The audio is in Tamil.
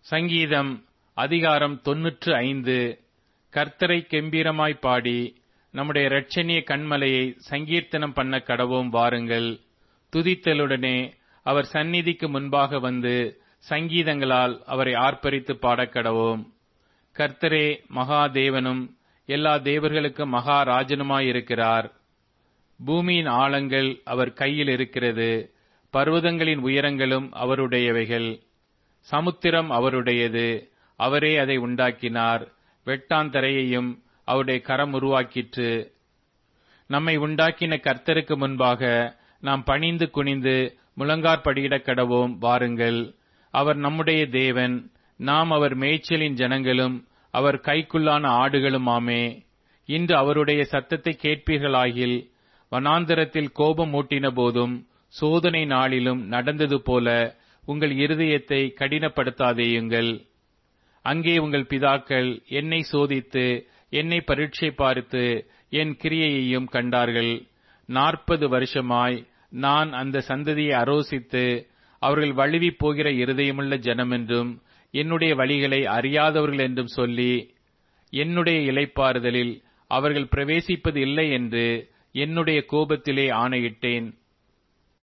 சங்கீதம் அதிகாரம் தொன்னூற்று ஐந்து கர்த்தரை கெம்பீரமாய் பாடி நம்முடைய இரட்சணிய கண்மலையை சங்கீர்த்தனம் பண்ண கடவோம் வாருங்கள் துதித்தலுடனே அவர் சந்நிதிக்கு முன்பாக வந்து சங்கீதங்களால் அவரை ஆர்ப்பரித்து பாடக்கடவோம் கர்த்தரே மகா தேவனும் எல்லா தேவர்களுக்கும் மகா ராஜனுமாயிருக்கிறார் பூமியின் ஆழங்கள் அவர் கையில் இருக்கிறது பர்வதங்களின் உயரங்களும் அவருடையவைகள் சமுத்திரம் அவருடையது அவரே அதை உண்டாக்கினார் வெட்டாந்தரையையும் அவருடைய கரம் உருவாக்கிற்று நம்மை உண்டாக்கின கர்த்தருக்கு முன்பாக நாம் பணிந்து குனிந்து முழங்கார்படியிடக் கடவோம் வாருங்கள் அவர் நம்முடைய தேவன் நாம் அவர் மேய்ச்சலின் ஜனங்களும் அவர் கைக்குள்ளான ஆடுகளுமாமே இன்று அவருடைய சத்தத்தை கேட்பீர்களாகில் வனாந்தரத்தில் கோபம் மூட்டின போதும் சோதனை நாளிலும் நடந்தது போல உங்கள் இருதயத்தை கடினப்படுத்தாதேயுங்கள் அங்கே உங்கள் பிதாக்கள் என்னை சோதித்து என்னை பரீட்சை பார்த்து என் கிரியையையும் கண்டார்கள் நாற்பது வருஷமாய் நான் அந்த சந்ததியை அரோசித்து அவர்கள் வழுவி போகிற இருதயமுள்ள ஜனமென்றும் என்னுடைய வழிகளை அறியாதவர்கள் என்றும் சொல்லி என்னுடைய இலைப்பாறுதலில் அவர்கள் பிரவேசிப்பது இல்லை என்று என்னுடைய கோபத்திலே ஆணையிட்டேன்